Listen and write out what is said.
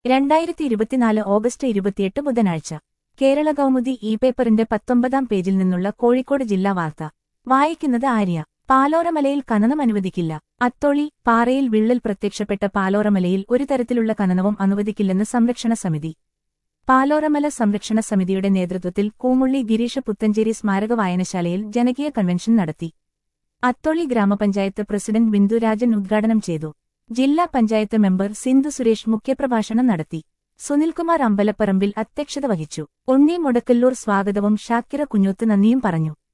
രണ്ടായിരത്തി ഇരുപത്തിനാല് ഓഗസ്റ്റ് ഇരുപത്തിയെട്ട് ബുധനാഴ്ച കേരള കൗമുദി ഇ പേപ്പറിന്റെ പത്തൊമ്പതാം പേജിൽ നിന്നുള്ള കോഴിക്കോട് ജില്ലാ വാർത്ത വായിക്കുന്നത് ആര്യ പാലോറമലയിൽ ഖനനം അനുവദിക്കില്ല അത്തോളി പാറയിൽ വിള്ളൽ പ്രത്യക്ഷപ്പെട്ട പാലോറമലയിൽ ഒരു തരത്തിലുള്ള ഖനനവും അനുവദിക്കില്ലെന്ന് സംരക്ഷണ സമിതി പാലോറമല സംരക്ഷണ സമിതിയുടെ നേതൃത്വത്തിൽ കൂമുള്ളി ഗിരീഷ പുത്തഞ്ചേരി സ്മാരക വായനശാലയിൽ ജനകീയ കൺവെൻഷൻ നടത്തി അത്തോളി ഗ്രാമപഞ്ചായത്ത് പ്രസിഡന്റ് ബിന്ദുരാജൻ ഉദ്ഘാടനം ചെയ്തു ജില്ലാ പഞ്ചായത്ത് മെമ്പർ സിന്ധു സുരേഷ് മുഖ്യപ്രഭാഷണം നടത്തി സുനിൽകുമാർ അമ്പലപ്പറമ്പിൽ അധ്യക്ഷത വഹിച്ചു ഉണ്ണി മുടക്കല്ലൂർ സ്വാഗതവും ഷാക്കിറ കുഞ്ഞൂത്ത് നന്ദിയും പറഞ്ഞു